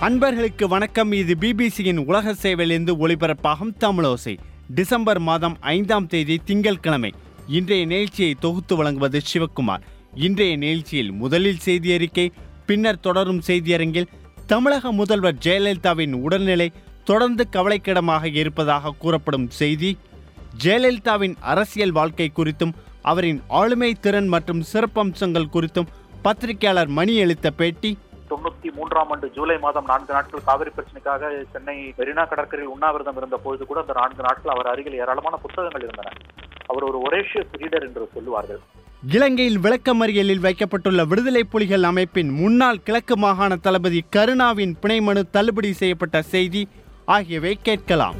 அன்பர்களுக்கு வணக்கம் இது பிபிசியின் உலக சேவையிலிருந்து ஒளிபரப்பாகும் தமிழோசை டிசம்பர் மாதம் ஐந்தாம் தேதி திங்கட்கிழமை இன்றைய நிகழ்ச்சியை தொகுத்து வழங்குவது சிவக்குமார் இன்றைய நிகழ்ச்சியில் முதலில் செய்தி அறிக்கை பின்னர் தொடரும் செய்தியரங்கில் தமிழக முதல்வர் ஜெயலலிதாவின் உடல்நிலை தொடர்ந்து கவலைக்கிடமாக இருப்பதாக கூறப்படும் செய்தி ஜெயலலிதாவின் அரசியல் வாழ்க்கை குறித்தும் அவரின் ஆளுமை திறன் மற்றும் சிறப்பம்சங்கள் குறித்தும் பத்திரிகையாளர் மணி அளித்த பேட்டி தொண்ணூத்தி மூன்றாம் ஆண்டு ஜூலை மாதம் நான்கு நாட்கள் காவிரி பிரச்சனைக்காக சென்னை மெரினா கடற்கரையில் உண்ணாவிரதம் இருந்த பொழுது கூட அந்த நான்கு நாட்கள் அவர் அருகில் ஏராளமான புத்தகங்கள் இருந்தன அவர் ஒரு ஒரேஷியஸ் ரீடர் என்று சொல்லுவார்கள் இலங்கையில் விளக்கமறியலில் வைக்கப்பட்டுள்ள விடுதலை புலிகள் அமைப்பின் முன்னாள் கிழக்கு மாகாண தளபதி கருணாவின் பிணைமனு தள்ளுபடி செய்யப்பட்ட செய்தி ஆகியவை கேட்கலாம்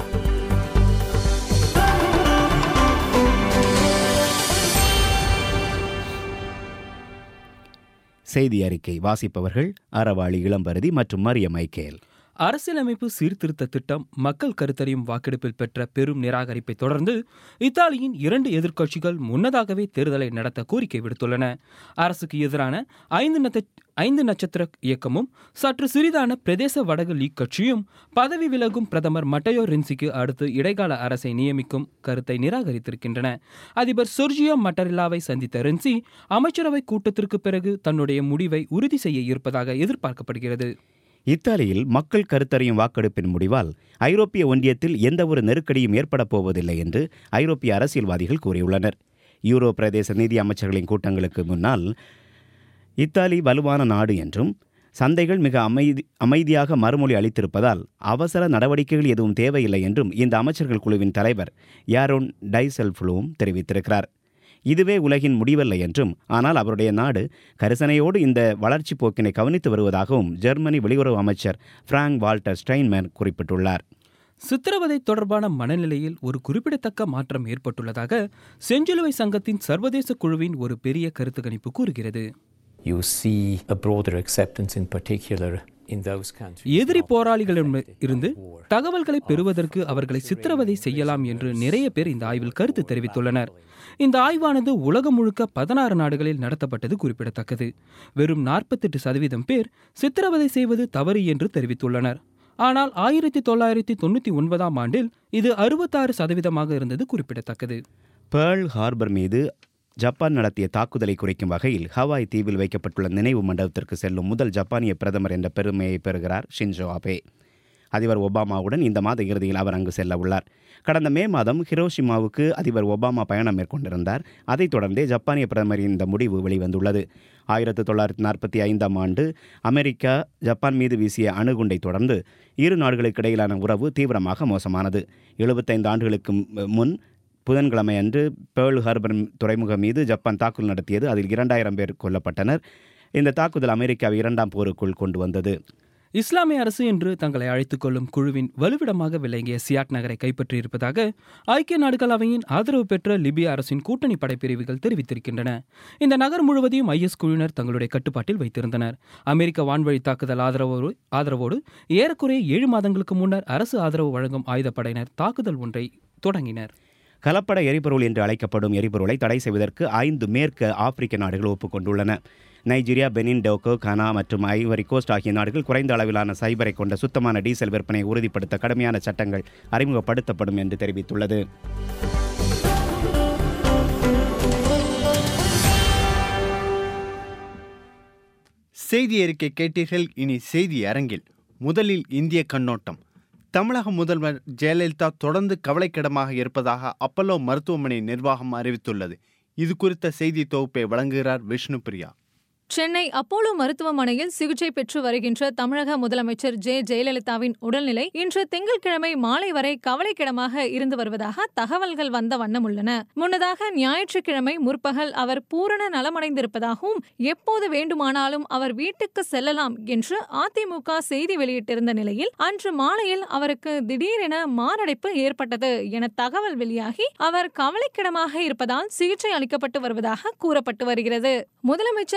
செய்தி அறிக்கை வாசிப்பவர்கள் அறவாளி இளம்பரதி மற்றும் மரிய மைக்கேல் அரசியலமைப்பு சீர்திருத்த திட்டம் மக்கள் கருத்தறியும் வாக்கெடுப்பில் பெற்ற பெரும் நிராகரிப்பை தொடர்ந்து இத்தாலியின் இரண்டு எதிர்க்கட்சிகள் முன்னதாகவே தேர்தலை நடத்த கோரிக்கை விடுத்துள்ளன அரசுக்கு எதிரான ஐந்து நட்ச ஐந்து நட்சத்திர இயக்கமும் சற்று சிறிதான பிரதேச வடகு லீக் கட்சியும் பதவி விலகும் பிரதமர் மட்டையோ ரென்சிக்கு அடுத்து இடைக்கால அரசை நியமிக்கும் கருத்தை நிராகரித்திருக்கின்றன அதிபர் சொர்ஜியோ மட்டரில்லாவை சந்தித்த ரென்சி அமைச்சரவை கூட்டத்திற்கு பிறகு தன்னுடைய முடிவை உறுதி செய்ய இருப்பதாக எதிர்பார்க்கப்படுகிறது இத்தாலியில் மக்கள் கருத்தறியும் வாக்கெடுப்பின் முடிவால் ஐரோப்பிய ஒன்றியத்தில் எந்தவொரு நெருக்கடியும் ஏற்படப் போவதில்லை என்று ஐரோப்பிய அரசியல்வாதிகள் கூறியுள்ளனர் யூரோ பிரதேச நிதி அமைச்சர்களின் கூட்டங்களுக்கு முன்னால் இத்தாலி வலுவான நாடு என்றும் சந்தைகள் மிக அமைதி அமைதியாக மறுமொழி அளித்திருப்பதால் அவசர நடவடிக்கைகள் எதுவும் தேவையில்லை என்றும் இந்த அமைச்சர்கள் குழுவின் தலைவர் யாரோன் டைசெல்ஃப்ளூம் தெரிவித்திருக்கிறார் இதுவே உலகின் முடிவல்ல என்றும் ஆனால் அவருடைய நாடு கரிசனையோடு இந்த வளர்ச்சி போக்கினை கவனித்து வருவதாகவும் ஜெர்மனி வெளியுறவு அமைச்சர் பிராங்க் வால்டர் ஸ்டைன்மேன் குறிப்பிட்டுள்ளார் சித்திரவதை தொடர்பான மனநிலையில் ஒரு குறிப்பிடத்தக்க மாற்றம் ஏற்பட்டுள்ளதாக செஞ்சிலுவை சங்கத்தின் சர்வதேச குழுவின் ஒரு பெரிய கருத்து கணிப்பு கூறுகிறது you see a broader acceptance in particular in those countries. எதிரி போராளிகளிடம் இருந்து தகவல்களை பெறுவதற்கு அவர்களை சித்திரவதை செய்யலாம் என்று நிறைய பேர் இந்த ஆய்வில் கருத்து தெரிவித்துள்ளனர் இந்த ஆய்வானது உலகம் முழுக்க பதினாறு நாடுகளில் நடத்தப்பட்டது குறிப்பிடத்தக்கது வெறும் நாற்பத்தெட்டு சதவீதம் பேர் சித்திரவதை செய்வது தவறு என்று தெரிவித்துள்ளனர் ஆனால் ஆயிரத்தி தொள்ளாயிரத்தி தொண்ணூற்றி ஒன்பதாம் ஆண்டில் இது அறுபத்தாறு சதவீதமாக இருந்தது குறிப்பிடத்தக்கது பேர்ல் ஹார்பர் மீது ஜப்பான் நடத்திய தாக்குதலை குறிக்கும் வகையில் ஹவாய் தீவில் வைக்கப்பட்டுள்ள நினைவு மண்டபத்திற்கு செல்லும் முதல் ஜப்பானிய பிரதமர் என்ற பெருமையை பெறுகிறார் ஷின்ஜோ அபே அதிபர் ஒபாமாவுடன் இந்த மாத இறுதியில் அவர் அங்கு செல்ல உள்ளார் கடந்த மே மாதம் ஹிரோஷிமாவுக்கு அதிபர் ஒபாமா பயணம் மேற்கொண்டிருந்தார் அதைத் தொடர்ந்தே ஜப்பானிய பிரதமரின் இந்த முடிவு வெளிவந்துள்ளது ஆயிரத்தி தொள்ளாயிரத்தி நாற்பத்தி ஐந்தாம் ஆண்டு அமெரிக்கா ஜப்பான் மீது வீசிய அணுகுண்டை தொடர்ந்து இரு நாடுகளுக்கு இடையிலான உறவு தீவிரமாக மோசமானது எழுபத்தைந்து ஆண்டுகளுக்கு முன் புதன்கிழமை அன்று பேர்ல் ஹார்பர் துறைமுகம் மீது ஜப்பான் தாக்குதல் நடத்தியது அதில் இரண்டாயிரம் பேர் கொல்லப்பட்டனர் இந்த தாக்குதல் அமெரிக்காவை இரண்டாம் போருக்குள் கொண்டு வந்தது இஸ்லாமிய அரசு என்று தங்களை அழைத்துக் கொள்ளும் குழுவின் வலுவிடமாக விளங்கிய சியாட் நகரை கைப்பற்றியிருப்பதாக ஐக்கிய நாடுகள் அவையின் ஆதரவு பெற்ற லிபிய அரசின் கூட்டணி படைப்பிரிவுகள் தெரிவித்திருக்கின்றன இந்த நகர் முழுவதையும் ஐஎஸ் குழுவினர் தங்களுடைய கட்டுப்பாட்டில் வைத்திருந்தனர் அமெரிக்க வான்வழி தாக்குதல் ஆதரவோடு ஆதரவோடு ஏறக்குறைய ஏழு மாதங்களுக்கு முன்னர் அரசு ஆதரவு வழங்கும் ஆயுதப்படையினர் தாக்குதல் ஒன்றை தொடங்கினர் கலப்பட எரிபொருள் என்று அழைக்கப்படும் எரிபொருளை தடை செய்வதற்கு ஐந்து மேற்கு ஆப்பிரிக்க நாடுகள் ஒப்புக்கொண்டுள்ளன நைஜீரியா பெனின் டோக்கோ கனா மற்றும் ஐவரி கோஸ்ட் ஆகிய நாடுகள் குறைந்த அளவிலான சைபரை கொண்ட சுத்தமான டீசல் விற்பனை உறுதிப்படுத்த கடுமையான சட்டங்கள் அறிமுகப்படுத்தப்படும் என்று தெரிவித்துள்ளது செய்தி அறிக்கை கேட்டீர்கள் இனி செய்தி அரங்கில் முதலில் இந்திய கண்ணோட்டம் தமிழக முதல்வர் ஜெயலலிதா தொடர்ந்து கவலைக்கிடமாக இருப்பதாக அப்பல்லோ மருத்துவமனை நிர்வாகம் அறிவித்துள்ளது இது குறித்த செய்தி தொகுப்பை வழங்குகிறார் விஷ்ணுபிரியா சென்னை அப்போலோ மருத்துவமனையில் சிகிச்சை பெற்று வருகின்ற தமிழக முதலமைச்சர் ஜெ ஜெயலலிதாவின் உடல்நிலை இன்று திங்கட்கிழமை மாலை வரை கவலைக்கிடமாக இருந்து வருவதாக தகவல்கள் வந்த வண்ணம் உள்ளன முன்னதாக ஞாயிற்றுக்கிழமை முற்பகல் அவர் பூரண நலமடைந்திருப்பதாகவும் எப்போது வேண்டுமானாலும் அவர் வீட்டுக்கு செல்லலாம் என்று அதிமுக செய்தி வெளியிட்டிருந்த நிலையில் அன்று மாலையில் அவருக்கு திடீரென மாரடைப்பு ஏற்பட்டது என தகவல் வெளியாகி அவர் கவலைக்கிடமாக இருப்பதால் சிகிச்சை அளிக்கப்பட்டு வருவதாக கூறப்பட்டு வருகிறது முதலமைச்சர் ஜெயலலிதா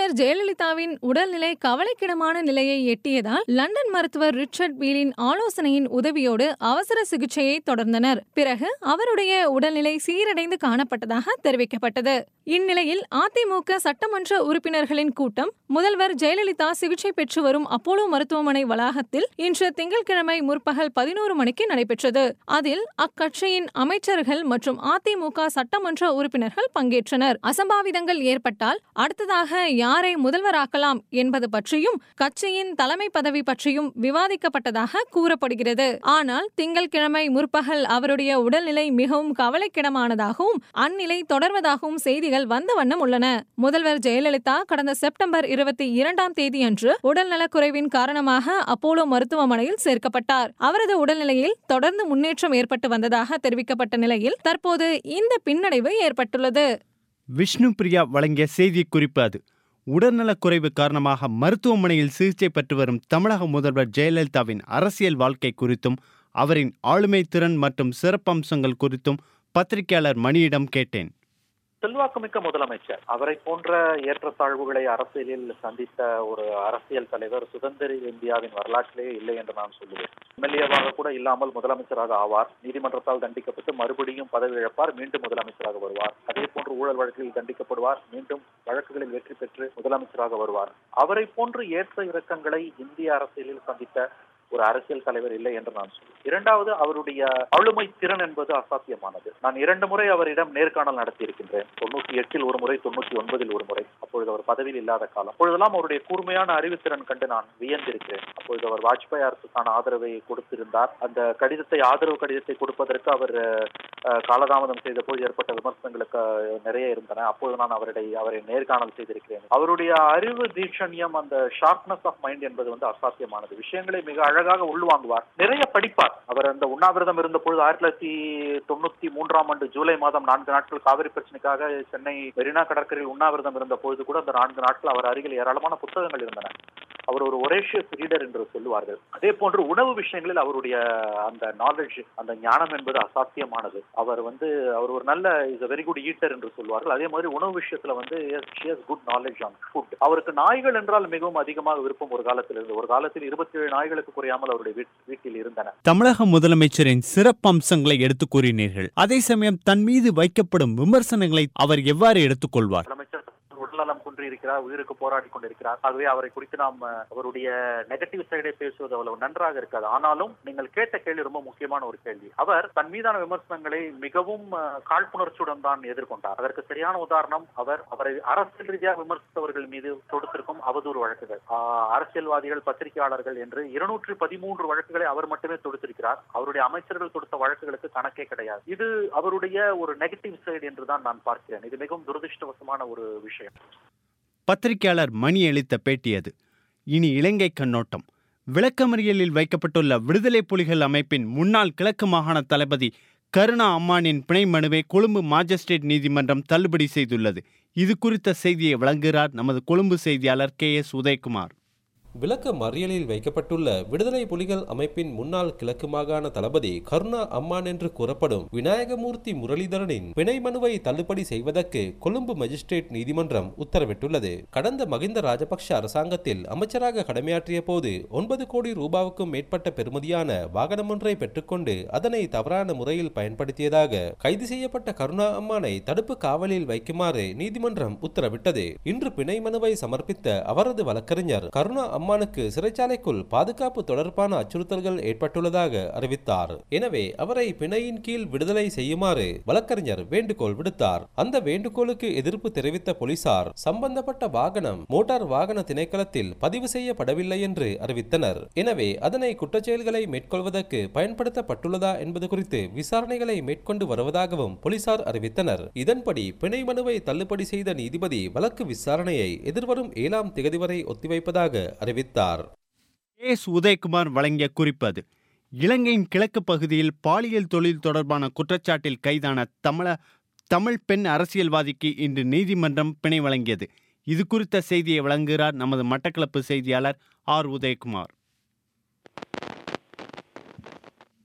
ஜெயலலிதாவின் உடல்நிலை கவலைக்கிடமான நிலையை எட்டியதால் லண்டன் மருத்துவர் ரிச்சர்ட் பீலின் ஆலோசனையின் உதவியோடு அவசர சிகிச்சையை தொடர்ந்தனர் பிறகு அவருடைய உடல்நிலை சீரடைந்து காணப்பட்டதாக தெரிவிக்கப்பட்டது இந்நிலையில் அதிமுக சட்டமன்ற உறுப்பினர்களின் கூட்டம் முதல்வர் ஜெயலலிதா சிகிச்சை பெற்று வரும் அப்போலோ மருத்துவமனை வளாகத்தில் இன்று திங்கட்கிழமை முற்பகல் பதினோரு மணிக்கு நடைபெற்றது அதில் அக்கட்சியின் அமைச்சர்கள் மற்றும் அதிமுக சட்டமன்ற உறுப்பினர்கள் பங்கேற்றனர் அசம்பாவிதங்கள் ஏற்பட்டால் அடுத்ததாக யாரை முதல்வராக்கலாம் என்பது பற்றியும் கட்சியின் தலைமை பதவி பற்றியும் விவாதிக்கப்பட்டதாக கூறப்படுகிறது ஆனால் திங்கட்கிழமை முற்பகல் அவருடைய உடல்நிலை மிகவும் கவலைக்கிடமானதாகவும் அந்நிலை தொடர்வதாகவும் செய்திகள் வந்த வண்ணம் உள்ளன முதல்வர் ஜெயலலிதா கடந்த செப்டம்பர் இருபத்தி இரண்டாம் தேதியன்று உடல்நலக்குறைவின் காரணமாக அப்போலோ மருத்துவமனையில் சேர்க்கப்பட்டார் அவரது உடல்நிலையில் தொடர்ந்து முன்னேற்றம் ஏற்பட்டு வந்ததாக தெரிவிக்கப்பட்ட நிலையில் தற்போது இந்த பின்னடைவு ஏற்பட்டுள்ளது விஷ்ணு பிரியா வழங்கிய செய்தி குறிப்பு அது உடல்நலக்குறைவு காரணமாக மருத்துவமனையில் சிகிச்சை பெற்று வரும் தமிழக முதல்வர் ஜெயலலிதாவின் அரசியல் வாழ்க்கை குறித்தும் அவரின் ஆளுமை திறன் மற்றும் சிறப்பம்சங்கள் குறித்தும் பத்திரிகையாளர் மணியிடம் கேட்டேன் செல்வாக்குமிக்க முதலமைச்சர் அவரை போன்ற ஏற்றத்தாழ்வுகளை அரசியலில் சந்தித்த ஒரு அரசியல் தலைவர் சுதந்திர இந்தியாவின் வரலாற்றிலேயே இல்லை என்று நான் சொல்லுவேன் எம்எல்ஏவாக கூட இல்லாமல் முதலமைச்சராக ஆவார் நீதிமன்றத்தால் தண்டிக்கப்பட்டு மறுபடியும் பதவி இழப்பார் மீண்டும் முதலமைச்சராக வருவார் அதே போன்று ஊழல் வழக்கில் தண்டிக்கப்படுவார் மீண்டும் வழக்குகளில் வெற்றி பெற்று முதலமைச்சராக வருவார் அவரை போன்று ஏற்ற இறக்கங்களை இந்திய அரசியலில் சந்தித்த ஒரு அரசியல் தலைவர் இல்லை என்று நான் சொல்லுவேன் இரண்டாவது அவருடைய ஆளுமை திறன் என்பது அசாத்தியமானது நான் இரண்டு முறை அவரிடம் நேர்காணல் நடத்தியிருக்கின்றேன் தொண்ணூத்தி எட்டில் ஒரு முறை தொண்ணூத்தி ஒன்பதில் ஒரு முறை அப்பொழுது அவர் பதவியில் இல்லாத காலம் அப்பொழுதெல்லாம் அவருடைய கூர்மையான அறிவுத்திறன் கண்டு நான் வியந்திருக்கிறேன் அப்பொழுது அவர் வாஜ்பாய் அரசுக்கான ஆதரவை கொடுத்திருந்தார் அந்த கடிதத்தை ஆதரவு கடிதத்தை கொடுப்பதற்கு அவர் அஹ், காலதாமதம் செய்த போது ஏற்பட்ட விமர்சனங்களுக்கு அஹ், நிறைய இருந்தன அப்பொழுது நான் அவருடைய அவரை நேர்காணல் செய்திருக்கிறேன் அவருடைய அறிவு தீட்சண்யம் அந்த ஷார்ப்னஸ் ஆஃப் மைண்ட் என்பது வந்து அசாத்தியமானது விஷயங்களை மிக அழகாக உள்வாங்குவார் நிறைய படிப்பார் அவர் அந்த உண்ணாவிரதம் இருந்த பொழுது ஆயிரத்தி தொள்ளாயிரத்தி தொண்ணூத்தி மூன்றாம் ஆண்டு ஜூலை மாதம் நான்கு நாட்கள் காவிரி பிரச்சனைக்காக சென்னை மெரினா கடற்கரையில் உண்ணாவிரதம் இருந்த பொழுது கூட அந்த நான்கு நாட்கள் அவர் அருகில் ஏராளமான புத்தகங்கள் இருந்தன அவர் ஒரு ஒரேஷியஸ் ரீடர் என்று சொல்லுவார்கள் அதே போன்று உணவு விஷயங்களில் அவருடைய அந்த நாலேஜ் அந்த ஞானம் என்பது அசாத்தியமானது அவர் வந்து அவர் ஒரு நல்ல is a very good eater என்று சொல்வார்கள் அதே மாதிரி உணவு விஷயத்துல வந்து குட் நாலேஜ் ஆன் ஃபுட் அவருக்கு நாய்கள் என்றால் மிகவும் அதிகமாக விருப்பம் ஒரு காலத்தில் இருந்து ஒரு காலத்தில் இருபத்தி ஏழு நாய்களுக்கு குறையாமல் அவருடைய வீட்- வீட்டில் இருந்தன தமிழக முதலமைச்சரின் சிறப்பம்சங்களை எடுத்துக் கூறினீர்கள் அதே சமயம் தன் மீது வைக்கப்படும் விமர்சனங்களை அவர் எவ்வாறு எடுத்துக்கொள்வார் முதலமைச்சர் உடல்நலம் குன்றி இருக்கிறார் உயிருக்கு போராடி கொண்டிருக்கிறார் ஆகவே அவரை குறித்து நாம் அஹ், அவருடைய நெகட்டிவ் சைடை பேசுவது அவ்வளவு நன்றாக இருக்காது ஆனாலும் நீங்கள் கேட்ட கேள்வி ரொம்ப முக்கியமான ஒரு கேள்வி அவர் தன் மீதான விமர்சனங்களை மிகவும் அஹ், காழ்ப்புணர்ச்சியுடன் தான் எதிர்கொண்டார் அதற்கு சரியான உதாரணம் அவர் அவரை அரசியல் ரீதியாக விமர்சித்தவர்கள் மீது தொடுத்திருக்கும் அவதூறு வழக்குகள் ஆஹ், அரசியல்வாதிகள் பத்திரிகையாளர்கள் என்று இருநூற்றி பதிமூன்று வழக்குகளை அவர் மட்டுமே தொடுத்திருக்கிறார் அவருடைய அமைச்சர்கள் தொடுத்த வழக்குகளுக்கு கணக்கே கிடையாது இது அவருடைய ஒரு நெகட்டிவ் சைடு என்று தான் நான் பார்க்கிறேன் இது மிகவும் துரதிருஷ்டவசமான ஒரு விஷயம் பத்திரிகையாளர் மணி அளித்த பேட்டி அது இனி இலங்கை கண்ணோட்டம் விளக்கமறியலில் வைக்கப்பட்டுள்ள விடுதலை புலிகள் அமைப்பின் முன்னாள் கிழக்கு மாகாண தளபதி கருணா அம்மானின் பிணை மனுவை கொழும்பு மாஜிஸ்ட்ரேட் நீதிமன்றம் தள்ளுபடி செய்துள்ளது இது குறித்த செய்தியை வழங்குகிறார் நமது கொழும்பு செய்தியாளர் கே எஸ் உதயகுமார் விளக்க மறியலில் வைக்கப்பட்டுள்ள விடுதலை புலிகள் அமைப்பின் முன்னாள் கிழக்கு மாகாண தளபதி கருணா அம்மான் என்று கூறப்படும் விநாயகமூர்த்தி முரளிதரனின் பிணை மனுவை தள்ளுபடி செய்வதற்கு கொழும்பு மஜிஸ்ட்ரேட் நீதிமன்றம் உத்தரவிட்டுள்ளது கடந்த மகிந்த ராஜபக்ஷ அரசாங்கத்தில் அமைச்சராக கடமையாற்றிய போது ஒன்பது கோடி ரூபாவுக்கும் மேற்பட்ட பெறுமதியான வாகனம் ஒன்றை பெற்றுக்கொண்டு அதனை தவறான முறையில் பயன்படுத்தியதாக கைது செய்யப்பட்ட கருணா அம்மானை தடுப்பு காவலில் வைக்குமாறு நீதிமன்றம் உத்தரவிட்டது இன்று பிணை மனுவை சமர்ப்பித்த அவரது வழக்கறிஞர் கருணா அம்மானுக்கு சிறைச்சாலைக்குள் பாதுகாப்பு தொடர்பான அச்சுறுத்தல்கள் ஏற்பட்டுள்ளதாக அறிவித்தார் எனவே அவரை பிணையின் கீழ் விடுதலை செய்யுமாறு வழக்கறிஞர் வேண்டுகோள் விடுத்தார் அந்த வேண்டுகோளுக்கு எதிர்ப்பு தெரிவித்த போலீசார் சம்பந்தப்பட்ட வாகனம் மோட்டார் வாகன திணைக்களத்தில் பதிவு செய்யப்படவில்லை என்று அறிவித்தனர் எனவே அதனை குற்றச்செயல்களை மேற்கொள்வதற்கு பயன்படுத்தப்பட்டுள்ளதா என்பது குறித்து விசாரணைகளை மேற்கொண்டு வருவதாகவும் போலீசார் அறிவித்தனர் இதன்படி பிணை மனுவை தள்ளுபடி செய்த நீதிபதி வழக்கு விசாரணையை எதிர்வரும் ஏழாம் திகதி வரை ஒத்திவைப்பதாக அறிவித்தார் கே எஸ் உதயகுமார் வழங்கிய குறிப்பு அது இலங்கையின் கிழக்கு பகுதியில் பாலியல் தொழில் தொடர்பான குற்றச்சாட்டில் கைதான தமிழ தமிழ் பெண் அரசியல்வாதிக்கு இன்று நீதிமன்றம் பிணை வழங்கியது இது குறித்த செய்தியை வழங்குகிறார் நமது மட்டக்களப்பு செய்தியாளர் ஆர் உதயகுமார்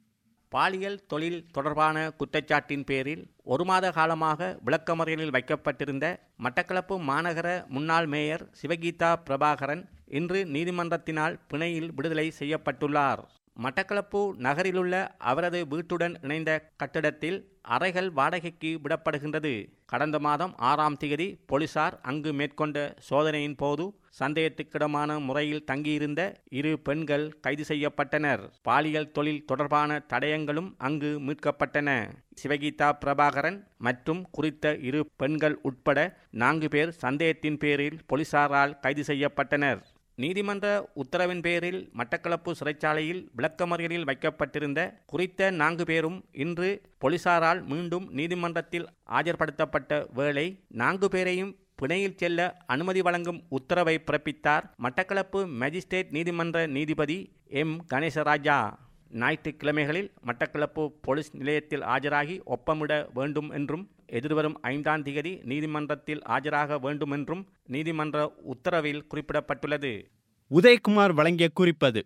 பாலியல் தொழில் தொடர்பான குற்றச்சாட்டின் பேரில் ஒரு மாத காலமாக விளக்கமறியலில் வைக்கப்பட்டிருந்த மட்டக்களப்பு மாநகர முன்னாள் மேயர் சிவகீதா பிரபாகரன் இன்று நீதிமன்றத்தினால் பிணையில் விடுதலை செய்யப்பட்டுள்ளார் மட்டக்களப்பு நகரிலுள்ள அவரது வீட்டுடன் இணைந்த கட்டிடத்தில் அறைகள் வாடகைக்கு விடப்படுகின்றது கடந்த மாதம் ஆறாம் தேதி போலீசார் அங்கு மேற்கொண்ட சோதனையின் போது சந்தேகத்துக்கிடமான முறையில் தங்கியிருந்த இரு பெண்கள் கைது செய்யப்பட்டனர் பாலியல் தொழில் தொடர்பான தடயங்களும் அங்கு மீட்கப்பட்டன சிவகீதா பிரபாகரன் மற்றும் குறித்த இரு பெண்கள் உட்பட நான்கு பேர் சந்தேகத்தின் பேரில் போலீசாரால் கைது செய்யப்பட்டனர் நீதிமன்ற உத்தரவின் பேரில் மட்டக்களப்பு சிறைச்சாலையில் விளக்கமறியலில் வைக்கப்பட்டிருந்த குறித்த நான்கு பேரும் இன்று போலீசாரால் மீண்டும் நீதிமன்றத்தில் ஆஜர்படுத்தப்பட்ட வேளை நான்கு பேரையும் பிணையில் செல்ல அனுமதி வழங்கும் உத்தரவை பிறப்பித்தார் மட்டக்களப்பு மேஜிஸ்ட்ரேட் நீதிமன்ற நீதிபதி எம் கணேசராஜா ஞாயிற்றுக்கிழமைகளில் மட்டக்களப்பு போலீஸ் நிலையத்தில் ஆஜராகி ஒப்பமிட வேண்டும் என்றும் எதிர்வரும் ஐந்தாம் தேதி நீதிமன்றத்தில் ஆஜராக வேண்டும் என்றும் நீதிமன்ற உத்தரவில் குறிப்பிடப்பட்டுள்ளது உதயகுமார் வழங்கிய குறிப்பது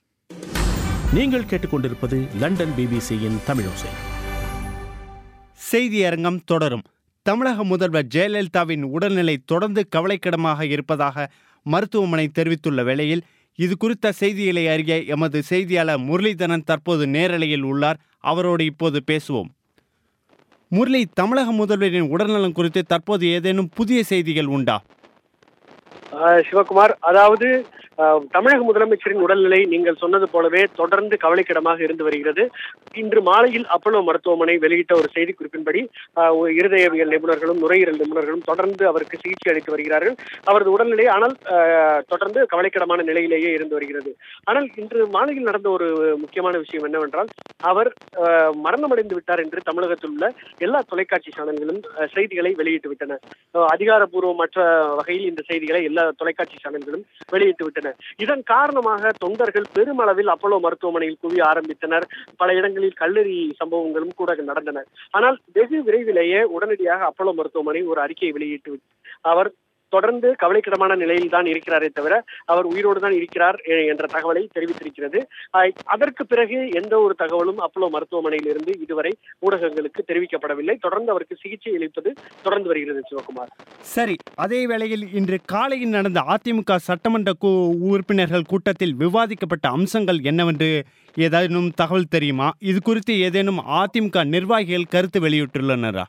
நீங்கள் கேட்டுக்கொண்டிருப்பது லண்டன் பிபிசியின் தமிழோசை செய்தி அரங்கம் தொடரும் தமிழக முதல்வர் ஜெயலலிதாவின் உடல்நிலை தொடர்ந்து கவலைக்கிடமாக இருப்பதாக மருத்துவமனை தெரிவித்துள்ள வேளையில் இது குறித்த செய்திகளை அறிய எமது செய்தியாளர் முரளிதரன் தற்போது நேரலையில் உள்ளார் அவரோடு இப்போது பேசுவோம் முரளி தமிழக முதல்வரின் உடல்நலம் குறித்து தற்போது ஏதேனும் புதிய செய்திகள் உண்டா ஆஹ் சிவகுமார் அதாவது ஆஹ் தமிழக முதலமைச்சரின் உடல்நிலை நீங்கள் சொன்னது போலவே தொடர்ந்து கவலைக்கிடமாக இருந்து வருகிறது இன்று மாலையில் அப்போலோ மருத்துவமனை வெளியிட்ட ஒரு செய்திக்குறிப்பின்படி ஆஹ் ஒரு இருதயவியல் நிபுணர்களும் நுரையீரல் நிபுணர்களும் தொடர்ந்து அவருக்கு சிகிச்சை அளித்து வருகிறார்கள் அவரது உடல்நிலை ஆனால் ஆஹ் தொடர்ந்து கவலைக்கிடமான நிலையிலேயே இருந்து வருகிறது ஆனால் இன்று மாலையில் நடந்த ஒரு முக்கியமான விஷயம் என்னவென்றால் அவர் ஆஹ் மரணமடைந்து விட்டார் என்று தமிழகத்தில் உள்ள எல்லா தொலைக்காட்சி சேனல்களும் ஆஹ் செய்திகளை வெளியிட்டு விட்டன ஆஹ் அதிகாரப்பூர்வமற்ற வகையில் இந்த செய்திகளை எல்லா தொலைக்காட்சி சேனல்களும் வெளியிட்டு விட்டன இதன் காரணமாக தொண்டர்கள் பெருமளவில் அப்போலோ மருத்துவமனையில் குவிய ஆரம்பித்தனர் பல இடங்களில் கல்லறி சம்பவங்களும் கூட நடந்தன ஆனால் வெகு விரைவிலேயே உடனடியாக அப்போலோ மருத்துவமனை ஒரு அறிக்கையை வெளியிட்டு விட்டு அவர் தொடர்ந்து கவலைக்கிடமான நிலையில் தான் இருக்கிறாரே தவிர அவர் உயிரோடு தான் இருக்கிறார் எ- என்ற தகவலை தெரிவித்திருக்கிறது ஆஹ் அதற்கு பிறகு எந்த ஒரு தகவலும் அப்போலோ மருத்துவமனையில் இருந்து இதுவரை ஊடகங்களுக்கு தெரிவிக்கப்படவில்லை தொடர்ந்து அவருக்கு சிகிச்சை அளிப்பது தொடர்ந்து வருகிறது சிவகுமார் சரி அதே வேளையில் இன்று காலையில் நடந்த அதிமுக சட்டமன்ற கு உறுப்பினர்கள் கூட்டத்தில் விவாதிக்கப்பட்ட அம்சங்கள் என்னவென்று ஏதேனும் தகவல் தெரியுமா இது குறித்து ஏதேனும் அதிமுக நிர்வாகிகள் கருத்து வெளியிட்டுள்ளனரா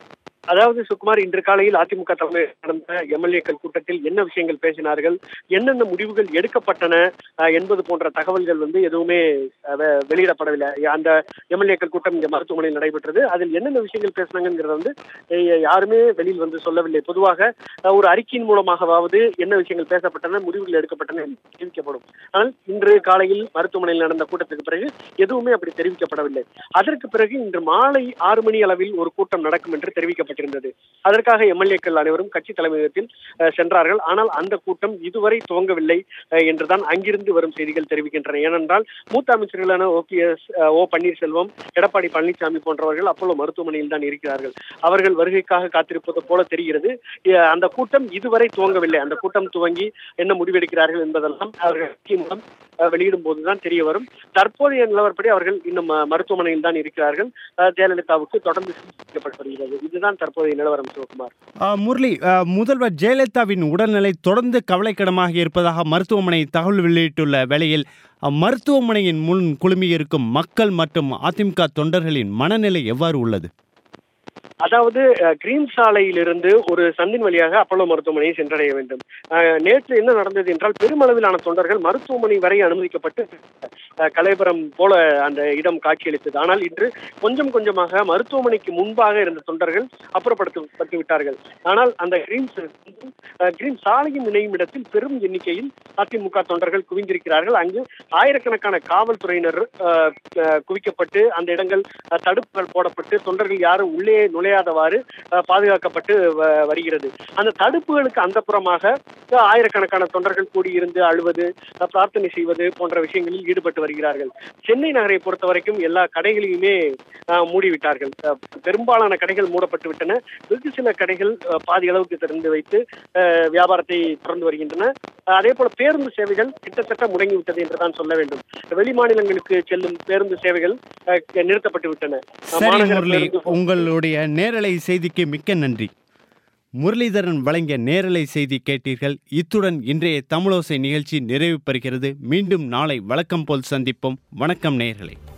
அதாவது சுகுமார் இன்று காலையில் அதிமுக தலைமையில் நடந்த எம்எல்ஏக்கள் கூட்டத்தில் என்ன விஷயங்கள் பேசினார்கள் என்னென்ன முடிவுகள் எடுக்கப்பட்டன அஹ், என்பது போன்ற தகவல்கள் வந்து எதுவுமே அஹ், வெ- வெளியிடப்படவில்லை அந்த எம்எல்ஏக்கள் கூட்டம் இங்க மருத்துவமனையில் நடைபெற்றது அதில் என்னென்ன விஷயங்கள் பேசினாங்கிறத வந்து அஹ், யாருமே வெளியில் வந்து சொல்லவில்லை பொதுவாக அஹ், ஒரு அறிக்கையின் மூலமாகவாவது என்ன விஷயங்கள் பேசப்பட்டன முடிவுகள் எடுக்கப்பட்டன என்று தெரிவிக்கப்படும் ஆனால் இன்று காலையில் மருத்துவமனையில் நடந்த கூட்டத்துக்கு பிறகு எதுவுமே அப்படி தெரிவிக்கப்படவில்லை அதற்கு பிறகு இன்று மாலை ஆறு மணி அளவில் ஒரு கூட்டம் நடக்கும் என்று தெரிவிக்கப்பட்டிருந்தது அதற்காக எம்எல்ஏக்கள் அனைவரும் கட்சி தலைமையகத்தில் அஹ், சென்றார்கள் ஆனால் அந்த கூட்டம் இதுவரை துவங்கவில்லை அஹ், என்றுதான் அங்கிருந்து வரும் செய்திகள் தெரிவிக்கின்றன ஏனென்றால் மூத்த அமைச்சர்களான ஓபிஎஸ் ஓ பன்னீர்செல்வம் எடப்பாடி பழனிசாமி போன்றவர்கள் அப்போலோ மருத்துவமனையில் தான் இருக்கிறார்கள் அவர்கள் வருகைக்காக காத்திருப்பது போல தெரிகிறது அஹ், அந்த கூட்டம் இதுவரை துவங்கவில்லை அந்த கூட்டம் துவங்கி என்ன முடிவெடுக்கிறார்கள் என்பதெல்லாம் அவர்கள் அறிக்கை மூலம் அஹ், வெளியிடும் போதுதான் தெரிய வரும் தற்போதைய நிலவரப்படி அவர்கள் இன்னும் அஹ், மருத்துவமனையில் தான் இருக்கிறார்கள் அஹ், ஜெயலலிதாவுக்கு தொடர்ந்து சிகிச்சைக்கப்பட்டு வருகிறது இதுதான் தற்போதைய நிலவரம் சிவகுமார் ஆ, முரளி ஆ, முதல்வர் ஜெயலலிதாவின் உடல்நிலை தொடர்ந்து கவலைக்கிடமாக இருப்பதாக மருத்துவமனை தகவல் வெளியிட்டுள்ள வேளையில் அ, மருத்துவமனையின் முன் குழுமியிருக்கும் மக்கள் மற்றும் அதிமுக தொண்டர்களின் மனநிலை எவ்வாறு உள்ளது அதாவது அஹ், கிரீன் சாலையிலிருந்து ஒரு சந்தின் வழியாக அப்போலோ மருத்துவமனையை சென்றடைய வேண்டும் அஹ், நேற்று என்ன நடந்தது என்றால் பெருமளவிலான தொண்டர்கள் மருத்துவமனை வரை அனுமதிக்கப்பட்டு அஹ், கலைபுரம் போல அந்த இடம் காட்சியளித்தது ஆனால் இன்று கொஞ்சம் கொஞ்சமாக மருத்துவமனைக்கு முன்பாக இருந்த தொண்டர்கள் அப்புறப்படுத்தப்பட்டு விட்டார்கள் ஆனால் அந்த கிரீன் ச- அஹ், கிரீன் சாலையின் இணையும் இடத்தில் பெரும் எண்ணிக்கையில் அதிமுக தொண்டர்கள் குவிந்திருக்கிறார்கள் அங்கு ஆயிரக்கணக்கான காவல்துறையினர் அஹ், அஹ், குவிக்கப்பட்டு அந்த இடங்கள் அஹ், தடுப்புகள் போடப்பட்டு தொண்டர்கள் யாரும் உள்ளே நுழைய நுழையாதவாறு அஹ், பாதுகாக்கப்பட்டு வ- வருகிறது அந்த தடுப்புகளுக்கு அந்த புறமாக அஹ், ஆயிரக்கணக்கான தொண்டர்கள் கூடியிருந்து அழுவது அஹ், பிரார்த்தனை செய்வது போன்ற விஷயங்களில் ஈடுபட்டு வருகிறார்கள் சென்னை நகரை பொறுத்த வரைக்கும் எல்லா கடைகளையுமே அஹ், மூடிவிட்டார்கள் அஹ், பெரும்பாலான கடைகள் மூடப்பட்டு விட்டன வெகு சில கடைகள் அஹ், பாதி அளவுக்கு திறந்து வைத்து அஹ், வியாபாரத்தை தொடர்ந்து வருகின்றன அஹ், அதே போல பேருந்து சேவைகள் கிட்டத்தட்ட முடங்கிவிட்டது என்றுதான் சொல்ல வேண்டும் வெளி மாநிலங்களுக்கு செல்லும் பேருந்து சேவைகள் அஹ், நிறுத்தப்பட்டு விட்டன அஹ், சரி மாநகர முரளி பேருந்து உங்களுடைய நேரலை செய்திக்கு மிக்க நன்றி முரளிதரன் வழங்கிய நேரலை செய்தி கேட்டீர்கள் இத்துடன் இன்றைய தமிழோசை நிகழ்ச்சி நிறைவு பெறுகிறது மீண்டும் நாளை வழக்கம் போல் சந்திப்போம் வணக்கம் நேயர்களே